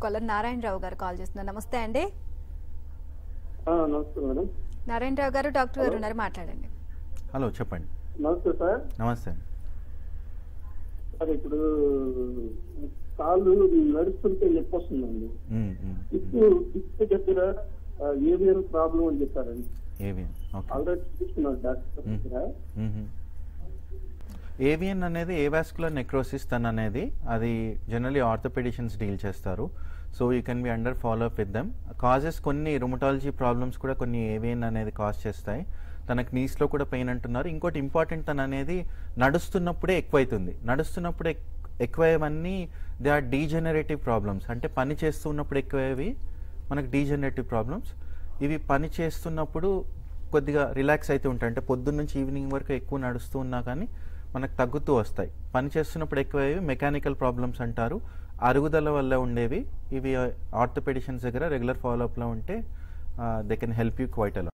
Caller Narayana Rao గారు call చేస్తున్నారు నమస్తే అండి ఆ, నమస్తే మేడం నారాయణరావు గారు డాక్టర్ గారు ఉన్నారు మాట్లాడండి హలో చెప్పండి నమస్తే సార్ నమస్తే అండి సార్ ఇప్పుడు కాళ్ళు నడుస్తుంటే నొప్పి వస్తుందండి మ్మ్, మ్మ్, ఇప్పుడు ఇప్పుడు దగ్గర ఏవియన్ ప్రాబ్లం అని చెప్పారండి ఏవియన్ ఓకే ఆల్రెడీ చూసుకున్నారు డాక్టర్ మ్మ్. దగ్గర మ్మ్. ఏవియన్ అనేది ఏవాస్కులర్ నెక్రోసిస్ తన్ అనేది అది జనరలీ ఆర్థోపెడిషన్స్ డీల్ చేస్తారు so you can be under follow up with them causes కొన్ని రుమటాలజీ ప్రాబ్లమ్స్ కూడా కొన్ని ఏవియన్ అనేది కాజ్ చేస్తాయి తనకు నీస్లో కూడా పెయిన్ అంటున్నారు ఇంకోటి ఇంపార్టెంట్ తన అనేది నడుస్తున్నప్పుడే ఎక్కువైతుంది నడుస్తున్నప్పుడు ఎక్- ఎక్కువైవన్నీ దే ఆర్ డీజెనరేటివ్ ప్రాబ్లమ్స్ అంటే పని చేస్తున్నప్పుడు ఎక్కువవి మనకు డీజెనరేటివ్ ప్రాబ్లమ్స్ ఇవి పని చేస్తున్నప్పుడు కొద్దిగా రిలాక్స్ అయితే ఉంటాయి అంటే పొద్దున్న నుంచి ఈవినింగ్ వరకు ఎక్కువ నడుస్తూ ఉన్నా కానీ మనకు తగ్గుతూ వస్తాయి పని చేస్తున్నప్పుడు ఎక్కువవి మెకానికల్ ప్రాబ్లమ్స్ అంటారు అరుగుదల వల్ల ఉండేవి ఇవి ఆర్థోపెడిషన్స్ దగ్గర రెగ్యులర్ ఫాలోఅప్లో ఉంటే they can help you quite అలా